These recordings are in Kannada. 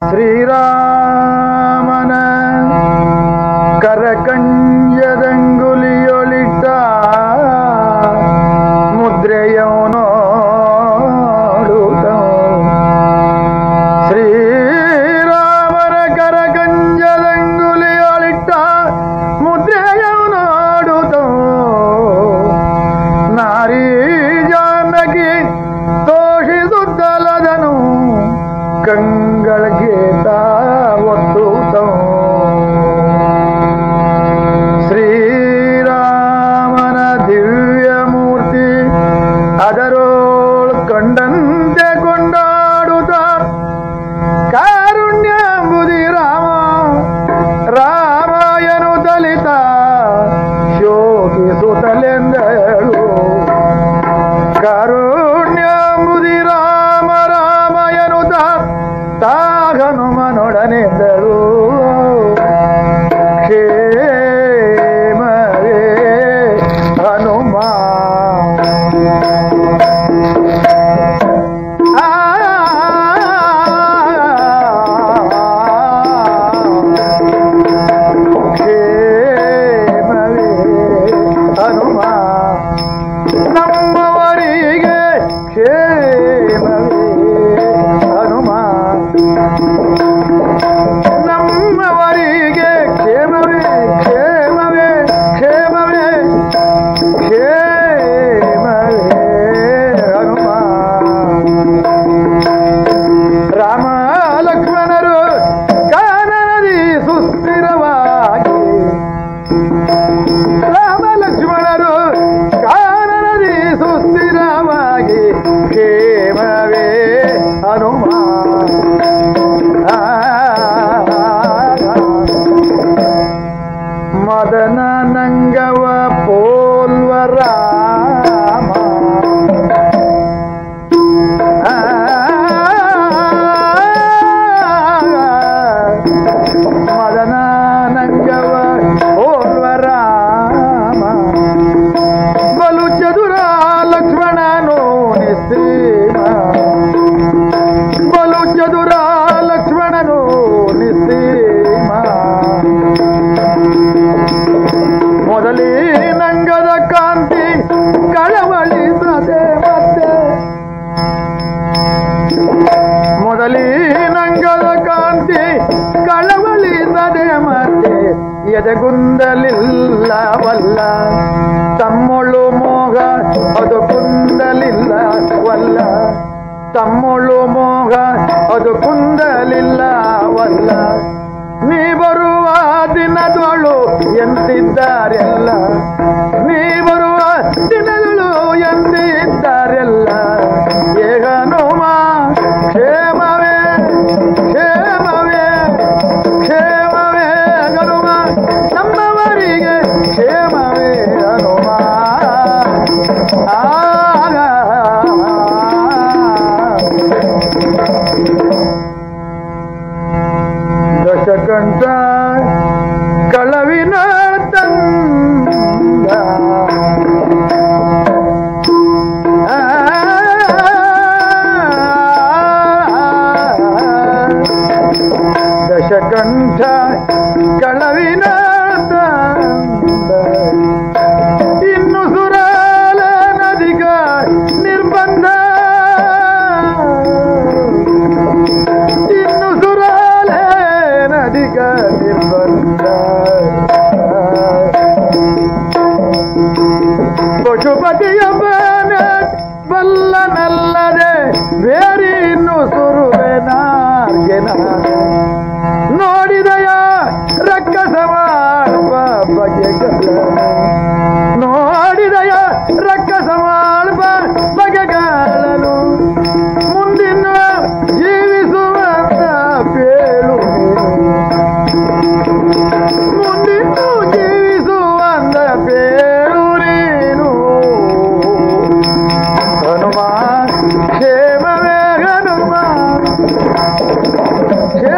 ಶ್ರೀರಾಮನ ಕರಕಂಜದಂಗುಲಿಯೊಳಿಟ್ಟ ಮುದ್ರೆಯವನು ಶ್ರೀರಾಮನ ಕರಕಂಜದಂಗುಲಿಯೊಳಿಟ್ಟ ಮುದ್ರೆಯವನು ನಾರೀ ಜಾನಕಿ ತೋಷಿಸುತ್ತಲದನು ಕಂಗಳಿಗೆ ಒತ್ತು ಶ್ರೀರಾಮನ ದಿವ್ಯ ಮೂರ್ತಿ ಅದರೋಳ್ ಕಂಡಂತೆ ಕೊಂಡಾಡುತ್ತ ಕಾರುಣ್ಯ ಎಂಬುದಿ ರಾಮ ರಾಮಾಯನು ದಲಿತ ಶೋಕಿಸುತ್ತಲೆಂದಳು ಕಾರುಣ್ಯ ಎಂಬುದಿ ರಾಮ ರಾಮಯನುತ ತಾ ಹನುಮನೊಡನೆಂದಳು ಕ್ಷೇಮವೇ ಹನುಮ ಆ ಕ್ಷೇಮವೇ ಹನುಮ ನಮ್ಮವರಿಗೆ ಕ್ಷೇಮವೇ ಹನುಮ ನಮ್ಮವರಿಗೆ ಕ್ಷೇಮವೇ ಕ್ಷೇಮವೇ ಕ್ಷೇಮವೇ ಕ್ಷೇಮವೇ ಹನುಮ ರಾಮ ಲಕ್ಷ್ಮಣರು ಕಾನನದಿ ಸುಸ್ಥಿರವಾಗಿ ರಾಮ ಲಕ್ಷ್ಮಣರು ಕಾನನದಿ ಸುಸ್ಥಿರವಾಗಿ ಕ್ಷೇಮವೇ ಹನುಮ ಆ, ಮದನ ನಂಗವ ಪೋಲ್ವ ರಾಮ ಆ, ಮದನ ನಂಗವ ಪೋಲ್ವ ರಾಮ ಬಲು ಚದುರ ಲಕ್ಷ್ಮಣನು ನಿಸ್ಸೀಮ ಬಲು ಚದುರ ಲಕ್ಷ್ಮಣನು ನಿಸ್ಸೀಮ ಮೊದಲೇ ನಂಗದ ಕಾಂತಿ ಕಳವಳಿಸದೆ ಮತ್ತೆ ಮೊದಲೇ ನಂಗದ ಕಾಂತಿ ಕಳವಳಿಸದೆ ಮತ್ತೆ ಎದೆಗುಂದಲಿಲ್ಲವಲ್ಲ ತಮ್ಮೊಳು ಮೋಹ ಅದು ಕುಂದಲಿಲ್ಲವಲ್ಲ ತಮ್ಮೊಳು ಮೋಹ ಅದು ಕುಂದಲಿಲ್ಲವಲ್ಲ ನೀ ಬರುವ ದಿನದೊಳು ಎಂತಿದ್ದಾರೆಲ್ಲ ನೀ ಬರುವ ದಿನದೊಳು ಎಂತಿದ್ದಾರೆಲ್ಲ ಏಗನುಮ ಕ್ಷೇಮವೇ ಕ್ಷೇಮವೇ ಕ್ಷೇಮವೇ ಹನುಮ ನಮ್ಮವರಿಗೆ ಕ್ಷೇಮವೇ ಹನುಮ ಆಗ ದಶಕಂಠ ಕಳವಿನ ತಂದ ಆ, ದಶಕಂಠ ಕಳವಿನ ತಂದ ಇನ್ನು ಸುರಾಲ ನದಿಗ ನಿರ್ಬಂಧ ಇನ್ನು ಸುರಾಲೆ ನದಿಗ ನಿರ್ಬಂಧ ಪಶುಪತಿಯೊಬ್ಬನ ಬಲ್ಲನಲ್ಲದೆ ಬೇರೆ ಇನ್ನು ಸುರುವೆ ನಾರ್ಗೆ ನಾನು ನೋಡಿದಯ ರಕ್ಕಸ ಮಾಡುವ ಬಗೆಗಳನ್ನು ನೋಡಿದಯ ರಕ್ಕಸ ಮಾಡುವ ಬಗೆಗಳನ್ನು ಮುಂದಿನ ಜೀವಿಸುವಂತ ಪೇಳು ಮುಂದಿನ ಜೀವಿಸುವಂತ ಪೇಳು ನೀನು ಹನುಮ ಕ್ಷೇಮವೇ ಹನುಮ ಕ್ಷೇಮ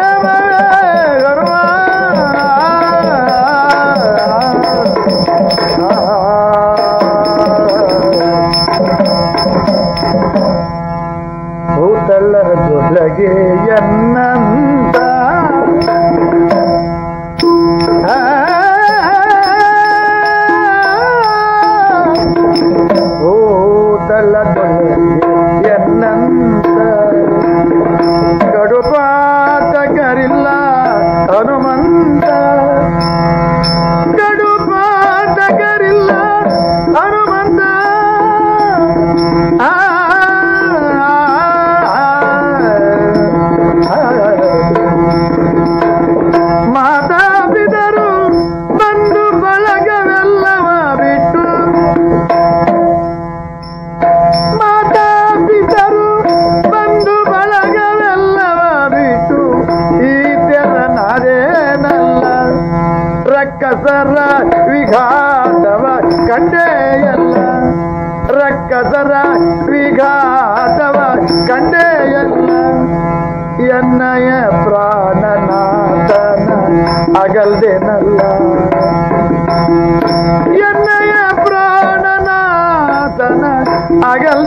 ರಕ್ಕಸರ ವಿಘಾತವ ಕಂಡೆಯಲ್ಲ ರಕ್ಕಸರ ವಿಘಾತವ ಕಂಡೆಯಲ್ಲ ಎನ್ನಯ ಪ್ರಾಣನಾಥನ ಅಗಲ್ದೆನಲ್ಲ ಎನ್ನಯ ಪ್ರಾಣನಾಥನ ಅಗಲ್